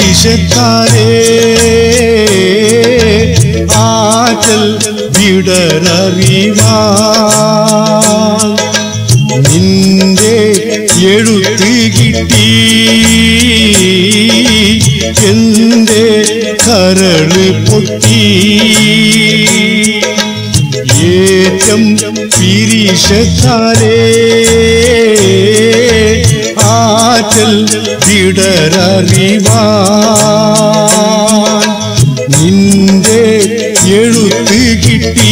പിരിശത്താരേ ആറ്റൽ വിടരറിവാൻ നിന്റെ എഴുത്ത് കിട്ടി എന്റെ കരള് പൊട്ടി ഏറ്റം പിരിശത്താരേ ആറ്റൽ വിടരറിവാൻ നിന്റെ എഴുത്ത് കിട്ടി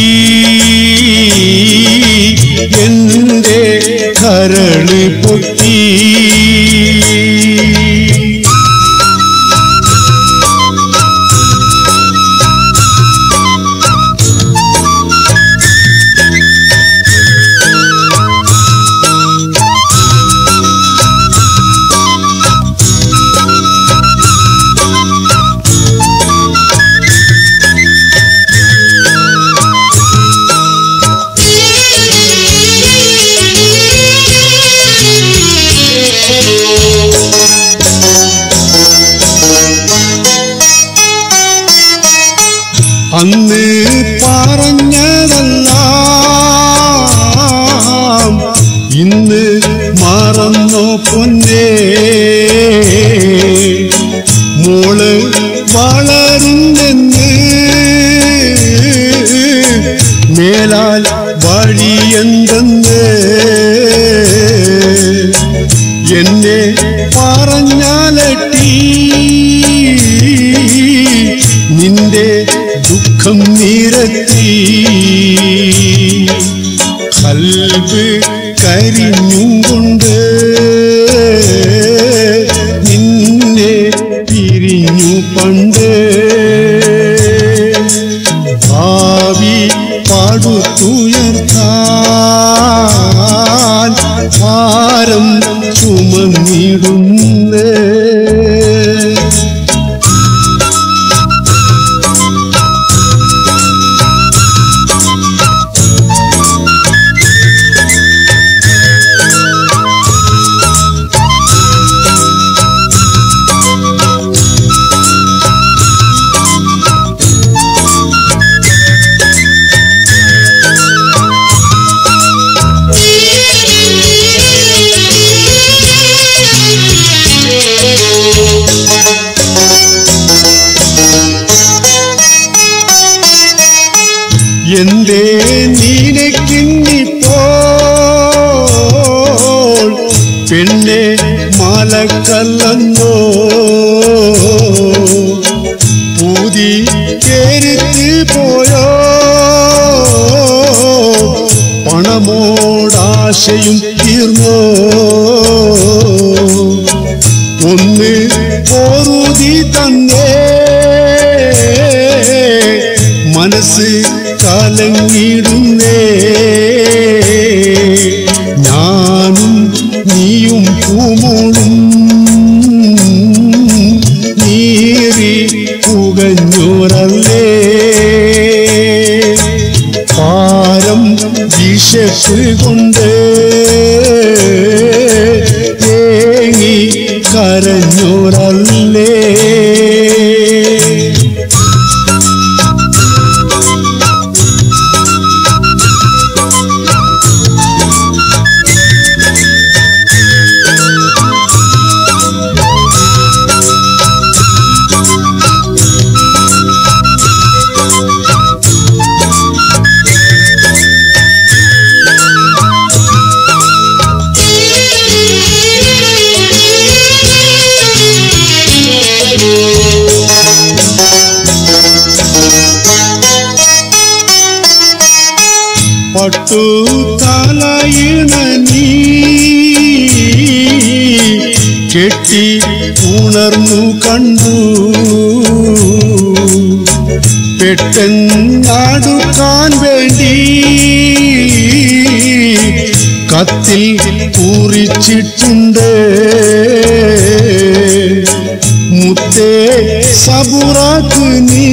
എന്റെ കരള് പൊട്ടി അന്ന് പറഞ്ഞതെല്ലാം ഇന്ന് മറന്നോ പൊന്നേ മോള് വളരുന്നെന്ന് മേലാൽ വഴിയെന്തെന്ന് എന്നെ പറഞ്ഞാലട്ടി നിന്റെ ദുഃഖം നിരത്തി കൽബ് കരിഞ്ഞും കൊണ്ട് നിന്നെ പിരിഞ്ഞു പണ്ട് ഭാവി പാടുത്തുയർത്താൻ ഭാരം ചുമന്നിടുന്നേ എന്തേ നീനക്കിന്നിപ്പോൾ പെണ്ണെ മലക്കല്ലെന്നോ പൂതി കേരുത്ത് പോയോ പണമോടാശയും തീർന്നോ ഒന്ന് പോറുതി തന്നേ മനസ്സ് കലങ്ങിടുന്നേ ഞാനും നീയും പൂമോളും നീറി പുകഞ്ഞോരല്ലേ പാരം വിശപ്പ് കൊണ്ട് തേങ്ങി കരഞ്ഞോരല്ലേ പട്ടു തലയിണ നീ കെട്ടി ഉണർന്നു കണ്ടു പെട്ടെന്നടുക്കാൻ വേണ്ടി കത്തിൽ കുറിച്ചിട്ടുണ്ട് മുത്തേ സബുറാക്ക് നീ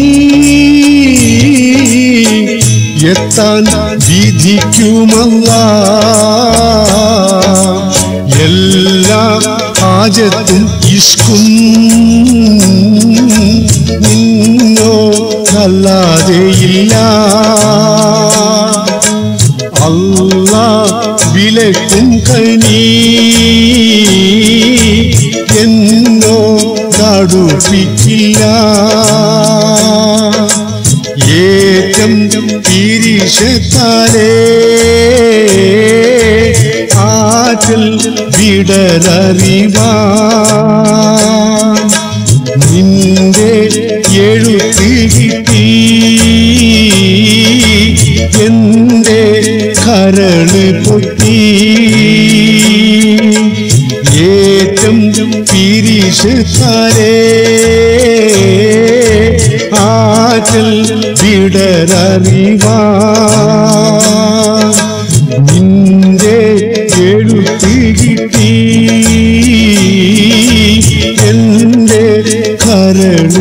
എത്താൻ വിധിക്കുമല്ല എല്ലാ ഹാജത്തും ഇഷ്കും അല്ലാതെയില്ല അല്ല വിലക്കും കനി എന്നോ കടുപ്പിക്കില്ല ഏറ്റം തിരിശത്താലേ ആറ്റൽ വിടരറിവാൻ നിന്റെ എഴുത്ത് കിട്ടി എന്റെ കരള് പൊട്ടി ഏറ്റം പിരിശത്താരേ ആറ്റൽ വിടരറിവാ നിന്റെ എഴുത്ത് കിട്ടി എന്റെ കരൾ